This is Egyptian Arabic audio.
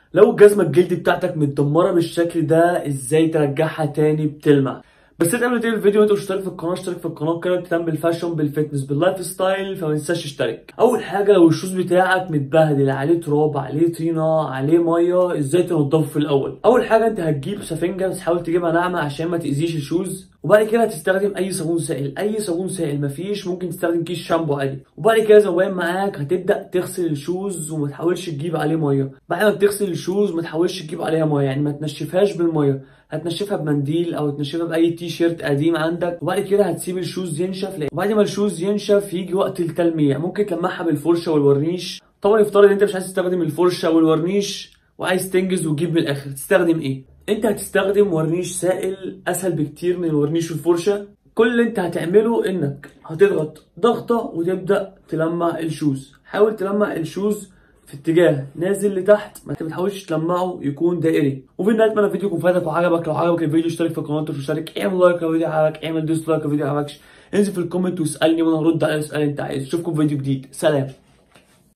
لو الجزمة الجلد بتاعتك متدمرة بالشكل ده ازاي ترجعها تاني بتلمع بس انت قبل ما تبدا الفيديو وانت مشترك في القناه اشترك في القناه كده تهتم بالفاشن بالفتنس باللايف ستايل فما تنساش تشترك اول حاجه لو الشوز بتاعك متبهدل عليه تراب عليه طينه عليه ميه ازاي تنضفه في الاول اول حاجه انت هتجيب سفنجه بس حاول تجيبها ناعمه عشان ما تاذيش الشوز وبعد كده هتستخدم اي صابون سائل اي صابون سائل مفيش ممكن تستخدم كيس شامبو عادي وبعد كده زي ما باين معاك هتبدا تغسل الشوز وما تحاولش تجيب عليه ميه بعد ما تغسل الشوز ما تحاولش تجيب عليها ميه يعني ما تنشفهاش بالميه هتنشفها بمنديل او تنشفها باي تي شيرت قديم عندك وبعد كده هتسيب الشوز ينشف لأ. وبعد ما الشوز ينشف يجي وقت التلميع ممكن تلمعها بالفرشه والورنيش طبعا يفترض ان انت مش عايز تستخدم الفرشه والورنيش وعايز تنجز وتجيب من الاخر تستخدم ايه انت هتستخدم ورنيش سائل اسهل بكتير من الورنيش والفرشه كل اللي انت هتعمله انك هتضغط ضغطه وتبدا تلمع الشوز حاول تلمع الشوز في اتجاه نازل لتحت ما انت بتحاولش تلمعه يكون دائري وفي النهايه اتمنى الفيديو يكون فادك وعجبك لو عجبك الفيديو اشترك في القناه مش مشترك اعمل لايك لو الفيديو عجبك اعمل ديسلايك لو الفيديو عجبكش انزل في الكومنت واسالني وانا هرد على السؤال اللي انت عايزه اشوفكم في فيديو جديد سلام